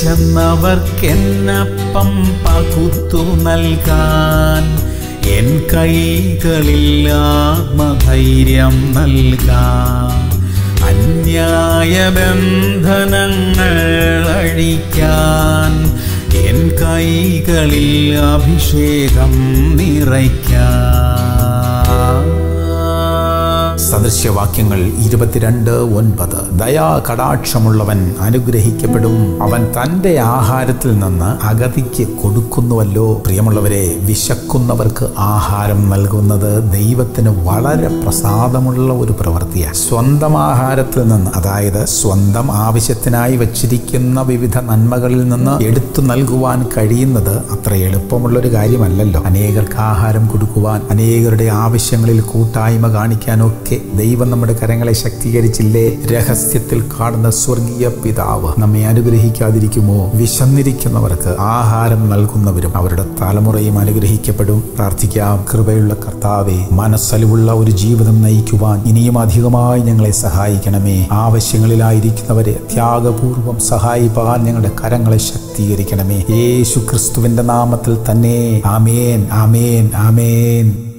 വിശന്നവർക്കെന്നപ്പം പകുത്തു നൽകാൻ എൻ കൈകളിൽ ആത്മധൈര്യം നൽകാൻ അന്യായ ബന്ധനങ്ങൾ അഴിക്കാൻ എൻ കൈകളിൽ അഭിഷേകം നിറയ്ക്കാൻ സദൃശ്യവാക്യങ്ങൾ ഇരുപത്തിരണ്ട് ഒൻപത് ദയാ കടാക്ഷമുള്ളവൻ അനുഗ്രഹിക്കപ്പെടും അവൻ തന്റെ ആഹാരത്തിൽ നിന്ന് അഗതിക്ക് കൊടുക്കുന്നുവല്ലോ പ്രിയമുള്ളവരെ വിശക്കുന്നവർക്ക് ആഹാരം നൽകുന്നത് ദൈവത്തിന് വളരെ പ്രസാദമുള്ള ഒരു പ്രവൃത്തിയാണ് സ്വന്തം ആഹാരത്തിൽ നിന്ന് അതായത് സ്വന്തം ആവശ്യത്തിനായി വച്ചിരിക്കുന്ന വിവിധ നന്മകളിൽ നിന്ന് എടുത്തു നൽകുവാൻ കഴിയുന്നത് അത്ര എളുപ്പമുള്ളൊരു കാര്യമല്ലല്ലോ അനേകർക്ക് ആഹാരം കൊടുക്കുവാൻ അനേകരുടെ ആവശ്യങ്ങളിൽ കൂട്ടായ്മ കാണിക്കാനൊക്കെ ദൈവം നമ്മുടെ കരങ്ങളെ ശക്തീകരിച്ചില്ലേ രഹസ്യത്തിൽ കാണുന്ന സ്വർഗീയ പിതാവ് നമ്മെ അനുഗ്രഹിക്കാതിരിക്കുമോ വിശന്നിരിക്കുന്നവർക്ക് ആഹാരം നൽകുന്നവരും അവരുടെ തലമുറയും അനുഗ്രഹിക്കപ്പെടും പ്രാർത്ഥിക്കാം കൃപയുള്ള കർത്താവെ മനസ്സലിവുള്ള ഒരു ജീവിതം നയിക്കുവാൻ ഇനിയും അധികമായി ഞങ്ങളെ സഹായിക്കണമേ ആവശ്യങ്ങളിലായിരിക്കുന്നവരെ ത്യാഗപൂർവം സഹായിപ്പാൻ ഞങ്ങളുടെ കരങ്ങളെ ശക്തീകരിക്കണമേ യേശു ക്രിസ്തുവിന്റെ നാമത്തിൽ തന്നെ ആമേൻ ആമേൻ ആമേൻ